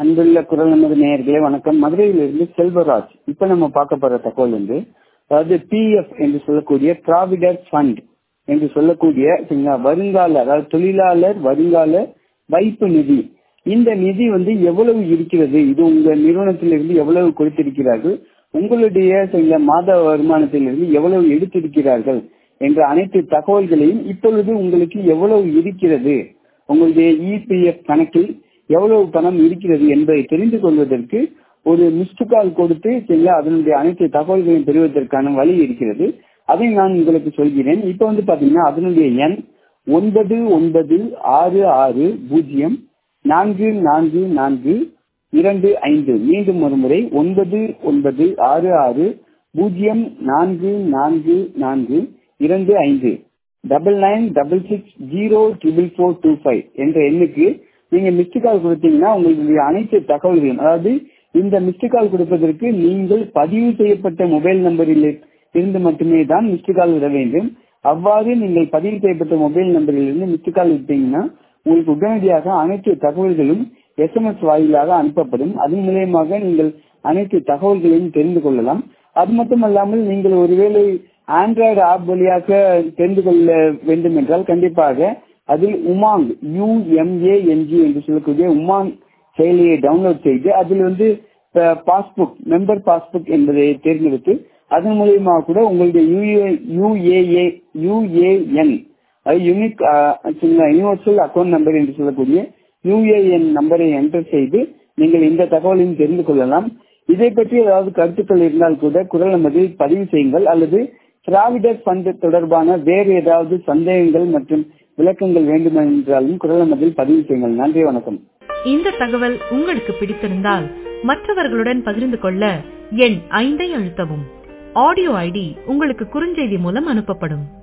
அன்புள்ள குரல் நமது நேயர்களே வணக்கம் மதுரையிலிருந்து செல்வராஜ் இப்ப நம்ம பார்க்க போற தகவல் வந்து அதாவது பிஎஃப் என்று சொல்லக்கூடிய ப்ராவிடர் ஃபண்ட் என்று சொல்லக்கூடிய சரிங்களா, வருங்கால அதாவது தொழிலாளர் வருங்கால வைப்பு நிதி இந்த நிதி வந்து எவ்வளவு இருக்கிறது இது உங்க நிறுவனத்திலிருந்து எவ்வளவு கொடுத்திருக்கிறார்கள் உங்களுடைய சரிங்களா, மாத வருமானத்திலிருந்து எவ்வளவு எடுத்திருக்கிறார்கள் என்ற அனைத்து தகவல்களையும் இப்பொழுது உங்களுக்கு எவ்வளவு இருக்கிறது உங்களுடைய இபிஎஃப் கணக்கில் எவ்வளவு பணம் இருக்கிறது என்பதை தெரிந்து கொள்வதற்கு ஒரு மிஸ்டு கால் கொடுத்து சரிங்களா அதனுடைய அனைத்து தகவல்களையும் பெறுவதற்கான வழி இருக்கிறது அதை நான் உங்களுக்கு சொல்கிறேன் இப்ப வந்து பாத்தீங்கன்னா அதனுடைய எண் ஒன்பது ஒன்பது ஆறு ஆறு பூஜ்ஜியம் நான்கு நான்கு நான்கு இரண்டு ஐந்து மீண்டும் ஒரு முறை ஒன்பது ஒன்பது ஆறு ஆறு பூஜ்ஜியம் நான்கு நான்கு நான்கு இரண்டு ஐந்து double nine double six zero triple four two five என்ற எண்ணுக்கு நீங்க மிஸ்டு கால் கொடுத்தீங்கன்னா உங்களுடைய அனைத்து தகவல்களும் அதாவது இந்த மிஸ்டு கால் கொடுப்பதற்கு நீங்கள் பதிவு செய்யப்பட்ட மொபைல் நம்பரில் இருந்து மட்டுமே தான் மிஸ்டு கால் விட வேண்டும் அவ்வாறு நீங்கள் பதிவு செய்யப்பட்ட மொபைல் நம்பரில் இருந்து மிஸ்டு கால் விட்டீங்கன்னா உங்களுக்கு உடனடியாக அனைத்து தகவல்களும் எஸ்எம்எஸ் வாயிலாக அனுப்பப்படும் அதன் மூலியமாக நீங்கள் அனைத்து தகவல்களையும் தெரிந்து கொள்ளலாம் அது மட்டுமல்லாமல் நீங்கள் ஒருவேளை ஆண்ட்ராய்டு ஆப் வழியாக தெரிந்து கொள்ள வேண்டும் என்றால் கண்டிப்பாக அதில் உமாங் யுஎம்ஏஎன்ஜி என்று சொல்லக்கூடிய உமாங் செயலியை டவுன்லோட் செய்து அதில் வந்து பாஸ்புக் மெம்பர் பாஸ்புக் என்பதை தேர்ந்தெடுத்து அதன் மூலியமாக கூட உங்களுடைய UAA UAN unique universal account number என்று சொல்லக்கூடிய யுஏஎன் நம்பரை என்டர் செய்து நீங்கள் இந்த தகவலையும் தெரிந்து கொள்ளலாம் இதை பற்றி ஏதாவது கருத்துக்கள் இருந்தால் கூட குரல் நமதில் பதிவு செய்யுங்கள் அல்லது டிராவிடர் ஃபண்ட் தொடர்பான வேறு ஏதாவது சந்தேகங்கள் மற்றும் விளக்கங்கள் வேண்டுமென்றாலும் குரல் நமதில் பதிவு செய்யுங்கள் நன்றி வணக்கம் இந்த தகவல் உங்களுக்கு பிடித்திருந்தால் மற்றவர்களுடன் பகிர்ந்து கொள்ள எண் ஐந்தை அழுத்தவும் ஆடியோ ஐடி உங்களுக்கு குறுஞ்செய்தி மூலம் அனுப்பப்படும்